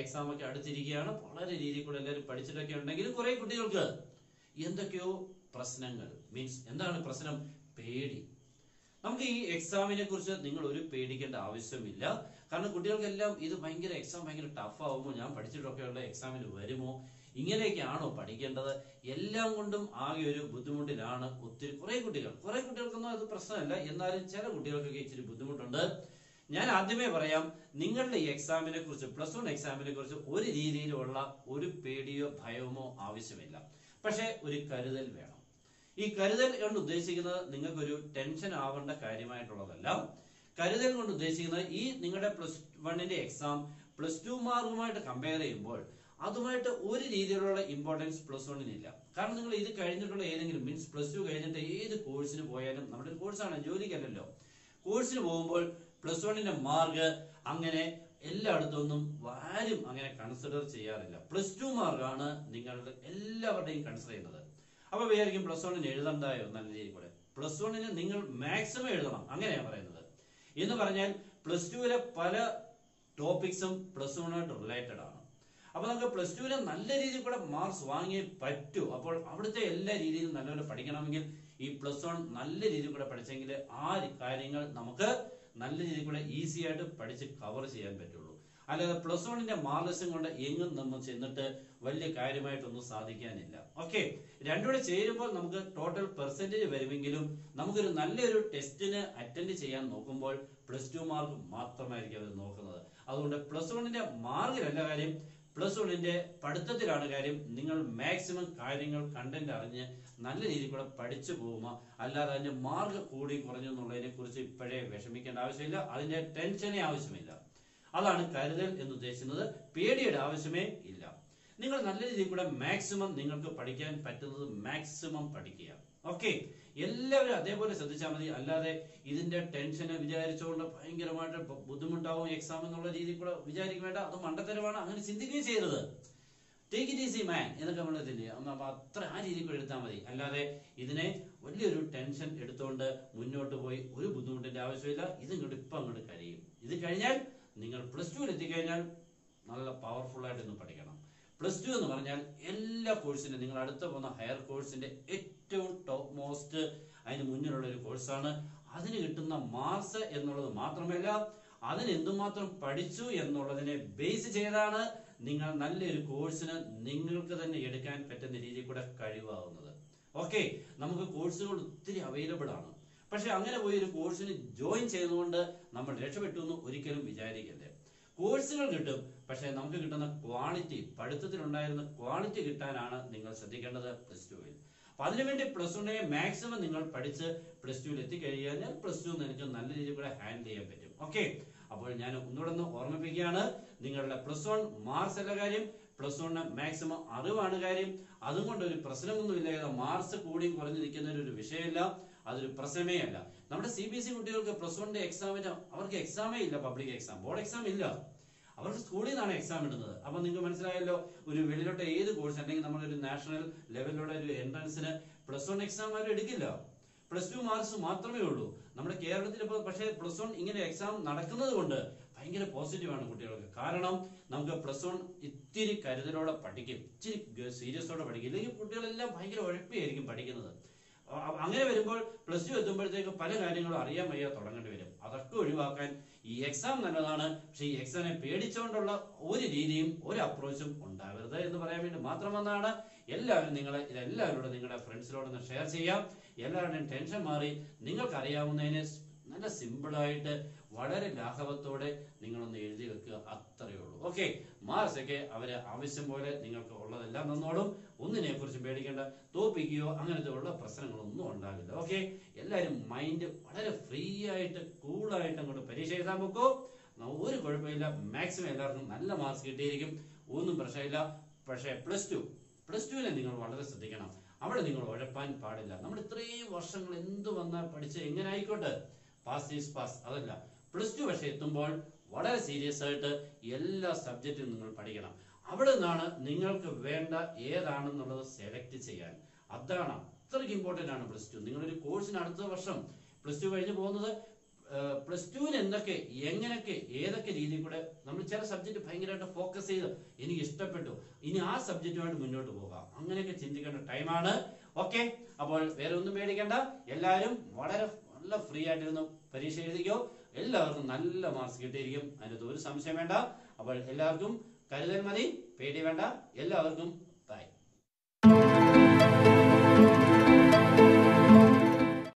exam ഒക്കെ അടുത്തിരിക്കുകയാണ് വളരെ രീതിയിൽ കൂടെ എല്ലാവരും പഠിച്ചിട്ടൊക്കെ ഉണ്ടെങ്കിൽ കുറെ കുട്ടികൾക്ക് എന്തൊക്കെയോ പ്രശ്നങ്ങൾ മീൻസ് എന്താണ് പ്രശ്നം പേടി നമുക്ക് ഈ എക്സാമിനെ കുറിച്ച് നിങ്ങൾ ഒരു പേടിക്കേണ്ട ആവശ്യമില്ല കാരണം കുട്ടികൾക്കെല്ലാം ഇത് ഭയങ്കര എക്സാം ഭയങ്കര ടഫ് ആവുമോ ഞാൻ പഠിച്ചിട്ടൊക്കെയുള്ള എക്സാമിന് വരുമോ ഇങ്ങനെയൊക്കെയാണോ പഠിക്കേണ്ടത് എല്ലാം കൊണ്ടും ആകെ ഒരു ബുദ്ധിമുട്ടിലാണ് ഒത്തിരി കുറെ കുട്ടികൾ കുറെ കുട്ടികൾക്കൊന്നും അത് പ്രശ്നമല്ല എന്നാലും ചില കുട്ടികൾക്കൊക്കെ ഇച്ചിരി ബുദ്ധിമുട്ടുണ്ട് ഞാൻ ആദ്യമേ പറയാം നിങ്ങളുടെ ഈ എക്സാമിനെ കുറിച്ച് പ്ലസ് വൺ എക്സാമിനെ കുറിച്ച് ഒരു രീതിയിലുള്ള ഒരു പേടിയോ ഭയമോ ആവശ്യമില്ല പക്ഷെ ഒരു കരുതൽ വേണം ഈ കരുതൽ കൊണ്ട് ഉദ്ദേശിക്കുന്നത് നിങ്ങൾക്കൊരു ടെൻഷൻ ആവേണ്ട കാര്യമായിട്ടുള്ളതല്ല കരുതൽ കൊണ്ട് ഉദ്ദേശിക്കുന്നത് ഈ നിങ്ങളുടെ പ്ലസ് വണ്ണിന്റെ എക്സാം പ്ലസ് ടു മാർക്കുമായിട്ട് കമ്പയർ ചെയ്യുമ്പോൾ അതുമായിട്ട് ഒരു രീതിയിലുള്ള ഇമ്പോർട്ടൻസ് പ്ലസ് വണ്ണിനില്ല കാരണം നിങ്ങൾ ഇത് കഴിഞ്ഞിട്ടുള്ള ഏതെങ്കിലും മീൻസ് പ്ലസ് ടു കഴിഞ്ഞിട്ട് ഏത് കോഴ്സിന് പോയാലും നമ്മുടെ ഒരു കോഴ്സാണ് ജോലിക്കല്ലല്ലോ കോഴ്സിന് പോകുമ്പോൾ പ്ലസ് വണ്ണിന്റെ മാർക്ക് അങ്ങനെ എല്ലായിടത്തൊന്നും ആരും അങ്ങനെ കൺസിഡർ ചെയ്യാറില്ല പ്ലസ് ടു മാർക്കാണ് നിങ്ങളുടെ എല്ലാവരുടെയും കൺസിഡർ ചെയ്യുന്നത് അപ്പൊ വിചാരിക്കും പ്ലസ് വണ്ണിന് എഴുതണ്ടായോ നല്ല രീതിയിൽ കൂടെ പ്ലസ് വണ്ണിന് നിങ്ങൾ മാക്സിമം എഴുതണം അങ്ങനെയാണ് പറയുന്നത് എന്ന് പറഞ്ഞാൽ പ്ലസ് ടുവിലെ പല ടോപ്പിക്സും പ്ലസ് വണ്ണായിട്ട് റിലേറ്റഡ് ആണ് അപ്പൊ നമുക്ക് പ്ലസ് ടുവിന് നല്ല രീതിയിൽ കൂടെ മാർക്സ് വാങ്ങിയേ പറ്റൂ അപ്പോൾ അവിടുത്തെ എല്ലാ രീതിയിലും നല്ലപോലെ പഠിക്കണമെങ്കിൽ ഈ പ്ലസ് വൺ നല്ല രീതിയിൽ കൂടെ പഠിച്ചെങ്കിൽ ആ കാര്യങ്ങൾ നമുക്ക് നല്ല രീതിയിൽ കൂടെ ഈസി ആയിട്ട് പഠിച്ച് കവർ ചെയ്യാൻ പറ്റുള്ളൂ അല്ലാതെ പ്ലസ് വണ്ണിന്റെ മാർലസം കൊണ്ട് എങ്ങും നമ്മൾ ചെന്നിട്ട് വലിയ കാര്യമായിട്ടൊന്നും സാധിക്കാനില്ല ഓക്കെ രണ്ടുകൂടെ ചേരുമ്പോൾ നമുക്ക് ടോട്ടൽ പെർസെന്റേജ് വരുമെങ്കിലും നമുക്കൊരു നല്ലൊരു ടെസ്റ്റിന് അറ്റൻഡ് ചെയ്യാൻ നോക്കുമ്പോൾ പ്ലസ് ടു മാർക്ക് മാത്രമായിരിക്കും അവർ നോക്കുന്നത് അതുകൊണ്ട് പ്ലസ് വണ്ണിന്റെ മാർക്കിലല്ല കാര്യം പ്ലസ് വണ്ണിന്റെ പഠിത്തത്തിലാണ് കാര്യം നിങ്ങൾ മാക്സിമം കാര്യങ്ങൾ കണ്ടന്റ് അറിഞ്ഞ് നല്ല രീതിയിൽ കൂടെ പഠിച്ചു പോകുക അല്ലാതെ അതിന്റെ മാർക്ക് കൂടി കുറഞ്ഞു എന്നുള്ളതിനെ കുറിച്ച് ഇപ്പോഴേ വിഷമിക്കേണ്ട ആവശ്യമില്ല അതിന്റെ ടെൻഷനേ ആവശ്യമില്ല അതാണ് കരുതൽ എന്ന് ഉദ്ദേശിക്കുന്നത് പേടിയുടെ ആവശ്യമേ ഇല്ല നിങ്ങൾ നല്ല രീതിയിൽ കൂടെ മാക്സിമം നിങ്ങൾക്ക് പഠിക്കാൻ പറ്റുന്നത് മാക്സിമം പഠിക്കുക ഓക്കെ എല്ലാവരും അതേപോലെ ശ്രദ്ധിച്ചാൽ മതി അല്ലാതെ ഇതിന്റെ ടെൻഷന് വിചാരിച്ചുകൊണ്ട് ഭയങ്കരമായിട്ട് ബ- ബുദ്ധിമുട്ടാവും എക്സാം എന്നുള്ള രീതിയിൽ കൂടെ വിചാരിക്കും വേണ്ട അത് മണ്ടത്തരമാണ് അങ്ങനെ ചിന്തിക്കുകയും ചെയ്യരുത് ടേക്ക് ഇറ്റ് ഈസി മാൻ എന്നൊക്കെ നമ്മൾ ഇതില്ലേ അപ്പൊ അത്ര ആ രീതിയിൽ കൂടെ എടുത്താൽ മതി അല്ലാതെ ഇതിനെ വലിയൊരു ടെൻഷൻ എടുത്തുകൊണ്ട് മുന്നോട്ട് പോയി ഒരു ബുദ്ധിമുട്ടിന്റെ ആവശ്യമില്ല ഇത് ഇങ്ങോട്ട് ഇപ്പൊ അങ്ങോട്ട് കഴിയും ഇത് കഴിഞ്ഞാൽ നിങ്ങൾ പ്ലസ് ടുവിൽ എത്തിക്കഴിഞ്ഞാൽ നല്ല പവർഫുൾ ആയിട്ട് ഇന്ന് പഠിക്കണം പ്ലസ് ടു എന്ന് പറഞ്ഞാൽ എല്ലാ കോഴ്സിന്റെ നിങ്ങൾ അടുത്ത പോകുന്ന ഹയർ കോഴ്സിന്റെ ഏറ്റവും ടോപ്പ് മോസ്റ്റ് അതിന് മുന്നിലുള്ള ഒരു കോഴ്സാണ് അതിന് കിട്ടുന്ന മാർക്സ് എന്നുള്ളത് മാത്രമല്ല അതിന് എന്തുമാത്രം പഠിച്ചു എന്നുള്ളതിനെ ബേസ് ചെയ്താണ് നിങ്ങൾ നല്ലൊരു കോഴ്സിന് നിങ്ങൾക്ക് തന്നെ എടുക്കാൻ പറ്റുന്ന രീതിയിൽ കൂടെ കഴിവാകുന്നത് ഓക്കെ നമുക്ക് കോഴ്സുകൾ ഒത്തിരി അവൈലബിൾ ആണ് പക്ഷെ അങ്ങനെ പോയി ഒരു കോഴ്സിന് ജോയിൻ ചെയ്തുകൊണ്ട് നമ്മൾ രക്ഷപ്പെട്ടു എന്ന് ഒരിക്കലും വിചാരിക്കരുത് കോഴ്സുകൾ കിട്ടും പക്ഷെ നമുക്ക് കിട്ടുന്ന ക്വാളിറ്റി പഠിത്തത്തിലുണ്ടായിരുന്ന ക്വാളിറ്റി കിട്ടാനാണ് നിങ്ങൾ ശ്രദ്ധിക്കേണ്ടത് പ്ലസ് ടുവിൽ അപ്പൊ അതിനുവേണ്ടി പ്ലസ് വണ്ണിനെ മാക്സിമം നിങ്ങൾ പഠിച്ച് പ്ലസ് ടുവിൽ എത്തിക്കഴിഞ്ഞാൽ പ്ലസ് ടു നിനക്ക് നല്ല രീതിയിൽ കൂടെ ഹാൻഡിൽ ചെയ്യാൻ പറ്റും ഓക്കെ അപ്പോൾ ഞാൻ ഒന്നുകൂടെ ഒന്ന് ഓർമ്മിപ്പിക്കുകയാണ് നിങ്ങളുടെ പ്ലസ് വൺ മാർക്സ് അല്ല കാര്യം പ്ലസ് വണ്ണ് മാക്സിമം അറിവാണ് കാര്യം അതുകൊണ്ട് ഒരു പ്രശ്നമൊന്നുമില്ല മാർക്സ് കൂടിയും കുറഞ്ഞു നിൽക്കുന്ന ഒരു വിഷയമില്ല അതൊരു പ്രശ്നമേ അല്ല നമ്മുടെ സി ബി എസ് ഇ കുട്ടികൾക്ക് പ്ലസ് വണ്ണിന്റെ എക്സാമിന് അവർക്ക് എക്സാമേ ഇല്ല പബ്ലിക് എക്സാം ബോർഡ് എക്സാം ഇല്ല അവർക്ക് സ്കൂളിൽ നിന്നാണ് എക്സാം ഇടുന്നത് അപ്പൊ നിങ്ങൾക്ക് മനസ്സിലായല്ലോ ഒരു വെളിയിലോട്ട് ഏത് കോഴ്സ് അല്ലെങ്കിൽ നമ്മളൊരു നാഷണൽ ലെവലിലുള്ള ഒരു എൻട്രൻസിന് പ്ലസ് വൺ എക്സാം അവർ എടുക്കില്ല പ്ലസ് ടു മാർക്സ് മാത്രമേ ഉള്ളൂ നമ്മുടെ കേരളത്തിൽ ഇപ്പോൾ പക്ഷേ പ്ലസ് വൺ ഇങ്ങനെ എക്സാം നടക്കുന്നത് കൊണ്ട് ഭയങ്കര പോസിറ്റീവാണ് കുട്ടികൾക്ക് കാരണം നമുക്ക് പ്ലസ് വൺ ഇത്തിരി കരുതലോടെ പഠിക്കും ഇച്ചിരി സീരിയസോടെ പഠിക്കും ഇല്ലെങ്കിൽ കുട്ടികളെല്ലാം ഭയങ്കര ഉഴപ്പിയായിരിക്കും പഠിക്കുന്നത് അ- അങ്ങനെ വരുമ്പോൾ പ്ലസ് ടു എത്തുമ്പോഴത്തേക്ക് പല കാര്യങ്ങളും അറിയാൻ വയ്യ തുടങ്ങേണ്ടി വരും അതൊക്കെ ഒഴിവാക്കാൻ ഈ എക്സാം നല്ലതാണ് പക്ഷെ ഈ എക്സാമിനെ പേടിച്ചുകൊണ്ടുള്ള ഒരു രീതിയും ഒരു അപ്രോച്ചും ഉണ്ടാവരുത് എന്ന് പറയാൻ വേണ്ടി മാത്രം വന്നാണ് എല്ലാവരും നിങ്ങളെ ഇതെല്ലാവരോടും നിങ്ങളുടെ ഫ്രണ്ട്സിനോടൊന്ന് ഷെയർ ചെയ്യാം എല്ലാവരുടെയും ടെൻഷൻ മാറി നിങ്ങൾക്ക് അറിയാവുന്നതിനെ സ് നല്ല സിമ്പിളായിട്ട് വളരെ ലാഘവത്തോടെ നിങ്ങളൊന്ന് എഴുതി വെക്കുക അത്രയേ ഉള്ളൂ ഓക്കെ മാർക്സ് ഒക്കെ അവര് ആവശ്യം പോലെ നിങ്ങൾക്ക് ഉള്ളതെല്ലാം തന്നോളും ഒന്നിനെ കുറിച്ച് പേടിക്കേണ്ട തോപ്പിക്കുകയോ അങ്ങനത്തെ ഉള്ള പ്രശ്നങ്ങളൊന്നും ഉണ്ടാകില്ല ഓക്കെ എല്ലാവരും മൈൻഡ് വളരെ ഫ്രീ ആയിട്ട് കൂളായിട്ട് അങ്ങോട്ട് പരീക്ഷ എഴുതാൻ നോക്കൂ ഒരു കുഴപ്പമില്ല മാക്സിമം എല്ലാവർക്കും നല്ല മാർക്സ് കിട്ടിയിരിക്കും ഒന്നും പ്രശ്നമില്ല പക്ഷേ പ്ലസ് ടു പ്ലസ് ടുവിനെ നിങ്ങൾ വളരെ ശ്രദ്ധിക്കണം അവിടെ നിങ്ങൾ ഉഴപ്പാൻ പാടില്ല നമ്മൾ ഇത്രയും വർഷങ്ങൾ എന്ത് വന്നാൽ പഠിച്ച് എങ്ങനെ ആയിക്കോട്ടെ പാസ് ഈസ് പാസ് അതല്ല പ്ലസ് ടു പക്ഷെ എത്തുമ്പോൾ വളരെ സീരിയസ് ആയിട്ട് എല്ലാ സബ്ജക്റ്റും നിങ്ങൾ പഠിക്കണം അവിടെ നിന്നാണ് നിങ്ങൾക്ക് വേണ്ട ഏതാണെന്നുള്ളത് സെലക്ട് ചെയ്യാൻ അതാണ് അത്രയ്ക്ക് ഇമ്പോർട്ടന്റ് ആണ് പ്ലസ് ടു നിങ്ങളൊരു കോഴ്സിന് അടുത്ത വർഷം പ്ലസ് ടു കഴിഞ്ഞ് പോകുന്നത് പ്ലസ് ടുവിന് എന്തൊക്കെ എങ്ങനെയൊക്കെ ഏതൊക്കെ രീതിയിൽ കൂടെ നമ്മൾ ചില സബ്ജക്ട് ഭയങ്കരമായിട്ട് ഫോക്കസ് ചെയ്ത് എനിക്ക് ഇഷ്ടപ്പെട്ടു ഇനി ആ സബ്ജക്റ്റുമായിട്ട് മുന്നോട്ട് പോകാം അങ്ങനെയൊക്കെ ചിന്തിക്കേണ്ട ടൈമാണ് ഓക്കെ അപ്പോൾ വേറെ ഒന്നും പേടിക്കേണ്ട എല്ലാവരും വളരെ നല്ല ഫ്രീ ആയിട്ടിരുന്നു പരീക്ഷ എഴുതിക്കോ എല്ലാവർക്കും നല്ല മാർക്സ് കിട്ടിയിരിക്കും അതിനകത്ത് ഒരു സംശയം വേണ്ട അപ്പോൾ എല്ലാവർക്കും കരുതൽ മതി പേടി വേണ്ട എല്ലാവർക്കും